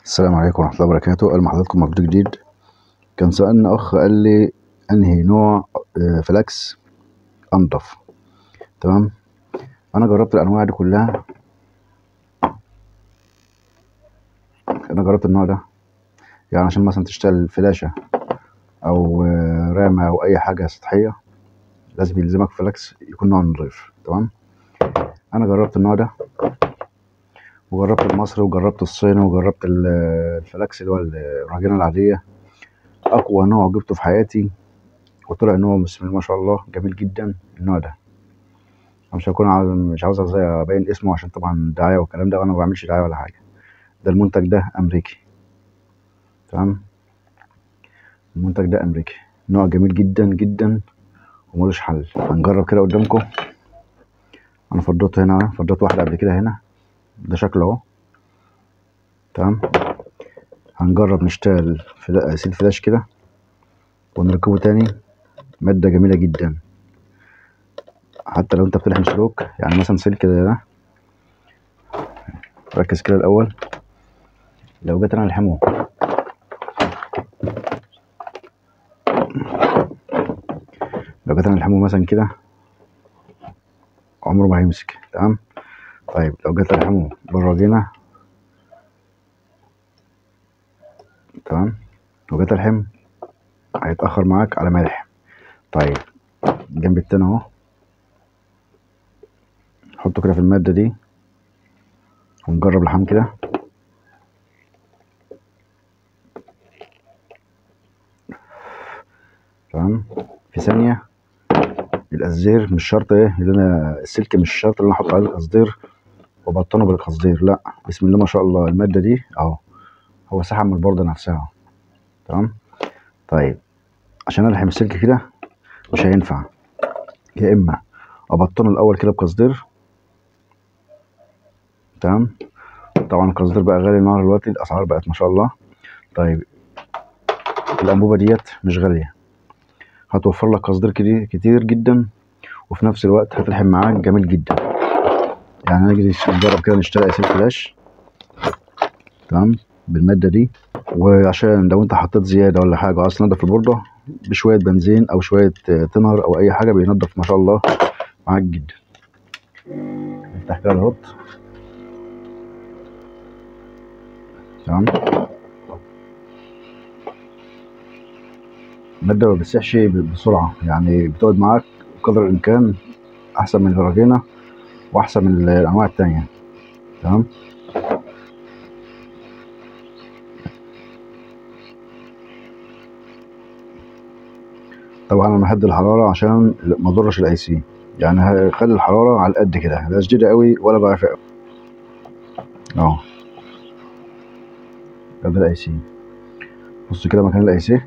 السلام عليكم ورحمة الله وبركاته أهلا بحضراتكم مع فيديو جديد كان سألني أخ قال لي أنهي نوع آه، فلاكس أنضف تمام أنا جربت الأنواع دي كلها أنا جربت النوع ده يعني عشان مثلا تشتغل فلاشة أو آه، رامة أو أي حاجة سطحية لازم يلزمك فلاكس يكون نوع نضيف تمام أنا جربت النوع ده وجربت المصري وجربت الصيني وجربت ال- الفلاكس اللي هو الراجنة العادية أقوى نوع جبته في حياتي وطلع ان هو بسم الله ما شاء الله جميل جدا النوع ده انا مش هكون عاوز مش عاوز زي ابين اسمه عشان طبعا دعايه والكلام ده وانا ما بعملش دعايه ولا حاجه ده المنتج ده امريكي تمام المنتج ده امريكي نوع جميل جدا جدا وملوش حل هنجرب كده قدامكم انا فضيته هنا فضيت واحده قبل كده هنا ده شكله اهو تمام هنجرب نشتغل فلا- سيل فلاش كده ونركبه تاني مادة جميلة جدا حتى لو انت بتلحم سلوك يعني مثلا سلك زي ده ركز كده الأول لو جيت أنا ألحمه لو جيت أنا ألحمه مثلا كده عمره ما هيمسك تمام طيب لو جيت ألحمه بالراجينة تمام لو جيت ألحم هيتأخر معاك على ما يلحم طيب الجنب التاني اهو حطه كده في المادة دي ونجرب لحام كده تمام في ثانية القصدير مش شرط ايه اللي انا السلك مش شرط اللي انا احط عليه القصدير وبطنه بالقصدير لا بسم الله ما شاء الله المادة دي اهو هو سحب من البوردة نفسها اهو تمام طيب عشان الحم السلك كده مش هينفع يا اما ابطنه الاول كده بقصدير تمام طبعا القصدير بقى غالي النهارده دلوقتي الاسعار بقت ما شاء الله طيب الانبوبه ديت مش غاليه هتوفر لك قصدير كتير كتير جدا وفي نفس الوقت هتلحم معاك جميل جدا يعني نجي نجرب كده نشتري اسيل فلاش تمام بالماده دي وعشان لو انت حطيت زياده ولا حاجه عايز تنضف البورده بشويه بنزين او شويه آه، تنر او اي حاجه بينضف ما شاء الله معاك جدا نفتح كده الهوت تمام المادة ما بتسيحش ب- بسرعة يعني بتقعد معاك قدر الإمكان أحسن من الراجينة وأحسن من الأنواع التانية تمام طبعا أنا محدد الحرارة عشان ما أضرش الأي سي يعني هخلي الحرارة على قد كده لا شديدة قوي ولا ضعيفة قوي أهو ده الأي سي بص كده مكان الأي سي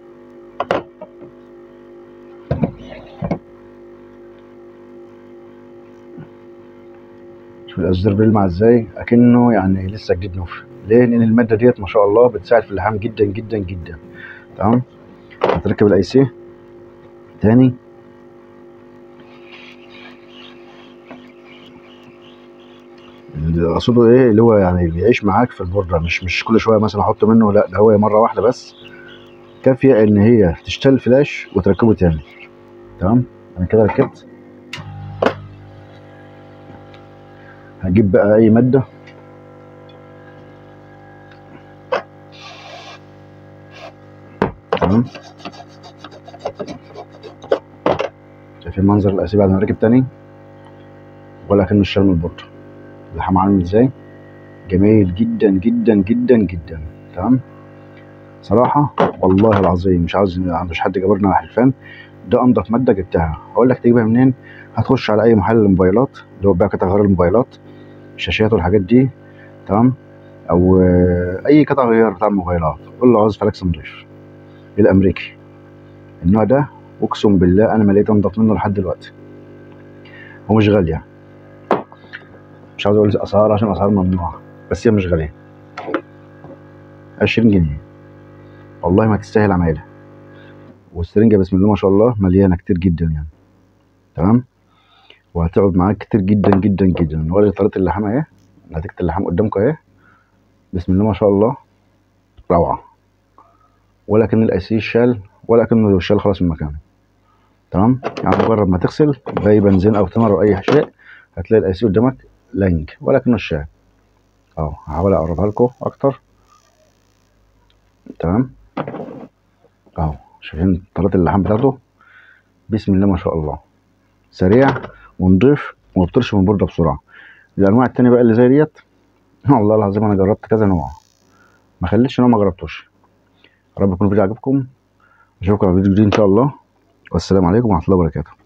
شوف الأصدار بيلمع ازاي أكنه يعني لسه جديد نوف ليه؟ لأن المادة ديت ما شاء الله بتساعد في اللحام جدا جدا جدا تمام هتركب الأي سي تاني اللي اقصده ايه اللي هو يعني بيعيش معاك في البوردة مش مش كل شويه مثلا احط منه لا ده هو مره واحده بس كافيه ان هي تشتغل فلاش وتركبه تاني تمام انا كده ركبت هجيب بقى اي ماده تمام شايفين منظر الاسي بعد ما ركب تاني ولا كان مش شال من البوردة اللحام عامل ازاي جميل جدا جدا جدا جدا تمام صراحة والله العظيم مش عاوز مش حد جابرنا على حلفان ده انضف مادة جبتها هقول لك تجيبها منين هتخش على اي محل موبايلات اللي هو بيع قطع غيار الموبايلات الشاشات والحاجات دي تمام او آه، اي قطع غيار بتاع الموبايلات قول له عاوز فلاكس نضيف الامريكي النوع ده اقسم بالله انا ما لقيت انضف منه لحد دلوقتي ومش غالية مش عاوز اقول اسعار عشان اسعار ممنوعة بس هي مش غالية عشرين جنيه والله ما تستاهل عمايلها والسرنجة بسم الله ما شاء الله مليانة كتير جدا يعني تمام وهتقعد معاك كتير جدا جدا جدا وادي طريقة اللحام اهي نتيجة اللحام قدامكم اهي بسم الله ما شاء الله روعه ولا كان الاي سي شال ولا كانه شال خلاص من مكانه تمام يعني مجرد ما تغسل باي بنزين او تمر او اي شيء هتلاقي الاي سي قدامك لنج ولا كانه شال اهو هحاول اقربها لكم اكتر تمام اهو شايفين طريقه اللحام بتاعته بسم الله ما شاء الله سريع ونضيف وما بيطيرش من البورده بسرعه الانواع التانية بقى اللي زي ديت والله العظيم انا جربت كذا نوع ما خليتش نوع ما جربتوش يا رب يكون الفيديو عجبكم اشوفكم على فيديو جديد ان شاء الله والسلام عليكم ورحمه الله وبركاته